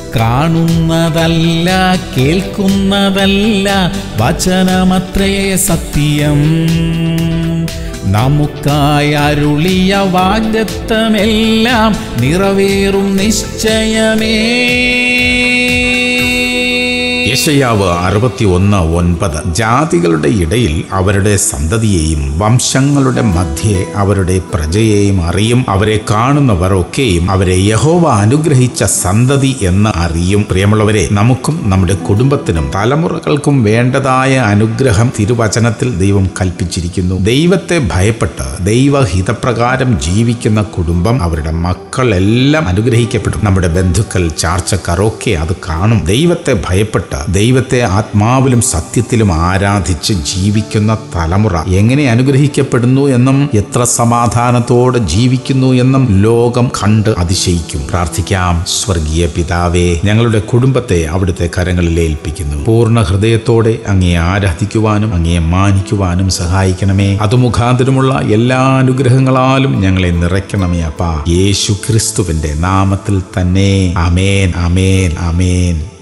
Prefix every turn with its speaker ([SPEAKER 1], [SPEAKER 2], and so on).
[SPEAKER 1] കാണുന്നതല്ല കേൾക്കുന്നതല്ല വചനമത്രേ സത്യം നമുക്കായി അരുളിയ വാഗ്ദത്തമെല്ലാം നിറവേറും നിശ്ചയമേ
[SPEAKER 2] യശയാവ് അറുപത്തി ഒന്ന് ഒൻപത് ജാതികളുടെ ഇടയിൽ അവരുടെ സന്തതിയെയും വംശങ്ങളുടെ മധ്യേ അവരുടെ പ്രജയെയും അറിയും അവരെ കാണുന്നവർ ഒക്കെയും അവരെ യഹോവ അനുഗ്രഹിച്ച സന്തതി എന്ന് അറിയും പ്രിയമുള്ളവരെ നമുക്കും നമ്മുടെ കുടുംബത്തിനും തലമുറകൾക്കും വേണ്ടതായ അനുഗ്രഹം തിരുവചനത്തിൽ ദൈവം കൽപ്പിച്ചിരിക്കുന്നു ദൈവത്തെ ഭയപ്പെട്ട് ദൈവഹിതപ്രകാരം ജീവിക്കുന്ന കുടുംബം അവരുടെ മക്കളെല്ലാം അനുഗ്രഹിക്കപ്പെടും നമ്മുടെ ബന്ധുക്കൾ ചാർച്ചക്കാർ ഒക്കെ അത് കാണും ദൈവത്തെ ഭയപ്പെട്ട് ദൈവത്തെ ആത്മാവിലും സത്യത്തിലും ആരാധിച്ച് ജീവിക്കുന്ന തലമുറ എങ്ങനെ അനുഗ്രഹിക്കപ്പെടുന്നു എന്നും എത്ര സമാധാനത്തോടെ ജീവിക്കുന്നു എന്നും ലോകം കണ്ട് അതിശയിക്കും പ്രാർത്ഥിക്കാം സ്വർഗീയ പിതാവേ ഞങ്ങളുടെ കുടുംബത്തെ അവിടുത്തെ കരങ്ങളിൽ ഏൽപ്പിക്കുന്നു പൂർണ്ണ ഹൃദയത്തോടെ അങ്ങേ ആരാധിക്കുവാനും അങ്ങേ മാനിക്കുവാനും സഹായിക്കണമേ അത് മുഖാന്തരമുള്ള എല്ലാ അനുഗ്രഹങ്ങളാലും ഞങ്ങളെ നിറയ്ക്കണമേ അപ്പാ യേശു ക്രിസ്തുവിന്റെ നാമത്തിൽ തന്നെ അമേൻ അമേൻ അമേൻ